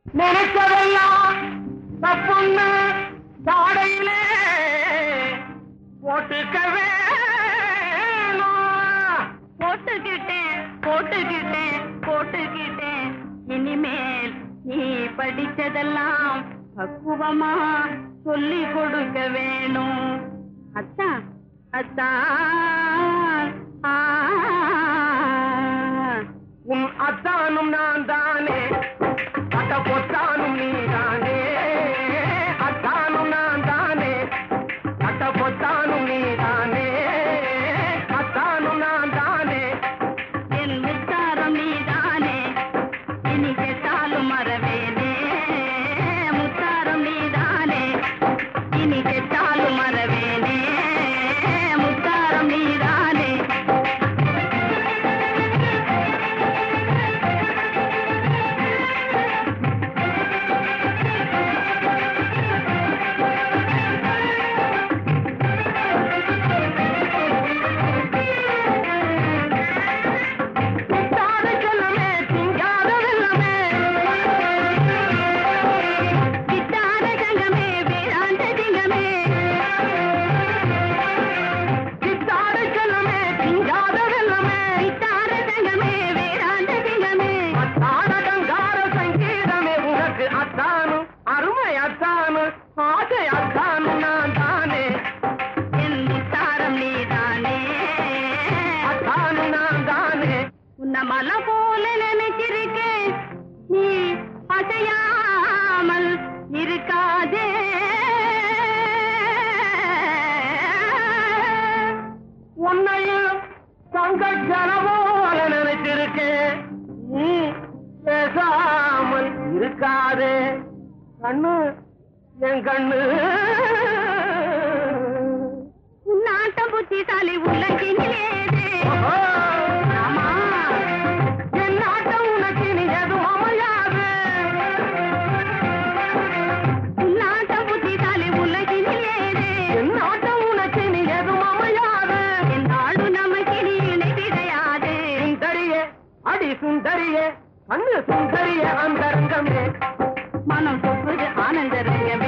நினைச்சதெல்லாம் தப்புன்னு சாடையிலே போட்டுக்க வேணும் போட்டுக்கிட்டேன் போட்டுக்கிட்டேன் போட்டுக்கிட்டேன் இனிமேல் நீ படிச்சதெல்லாம் பக்குவமா சொல்லி கொடுக்க வேணும் அத்தா அத்தா ஆ. உன் அத்தானும் நான் தானே அட்ட பொத்தானும் நீ தானே அத்தானும் நான் தானே அட்ட பொத்தானும் நீ தானே அத்தானும் நான் தானே என் முத்தாரம் நீதானே இனி கெட்டாலும் மறவேனே முத்தாரம் நீதானே இனி கெட்டாலும் மறவேனே முத்தாரம் நீதானே திட்டாத செல்லமே திங்காத வெல்லமே கிட்டாத சங்கமே வேதாந்த சிங்கமே திட்டாத செல்லமே திங்காத வெல்லமே கிட்டாத சங்கமே வேதாந்த சிங்கமே அத்தானடங்கார சங்கீதமே உனக்கு அத்தானு அருமை அத்தானு ஆசை அத்தானு நான் தானே என் முத்தாரம் நீதானே அத்தானு நான் தானே உன்ன மலை போல நினைச்சிருக்கேன் நீ அசையாமல் இருக்காதே உன்னையும் தங்கச்சன போல நினைச்சிருக்கேன் நீ பேசாமல் இருக்காதே கண்ணு என் கண்ணு உன்னாட்டம் புத்திசாலி உலகினிலேதே ஓஹோ. ஆமா என் நாட்டம் உனக்கு நீ எதுவும் அமையாது உன்னாட்டம் புத்திசாலி உலகினிலேதே என் நாட்டம் உனக்கு நீ எதுவும் அமையாது என் நாடு நமக்கு நீ இணை கிடையாது சுந்தரியே அடி சுந்தரியே கண்ணு சுந்தரிய அந்தரங்கமே மனம் சொப்புது ஆனந்த ரங்கமே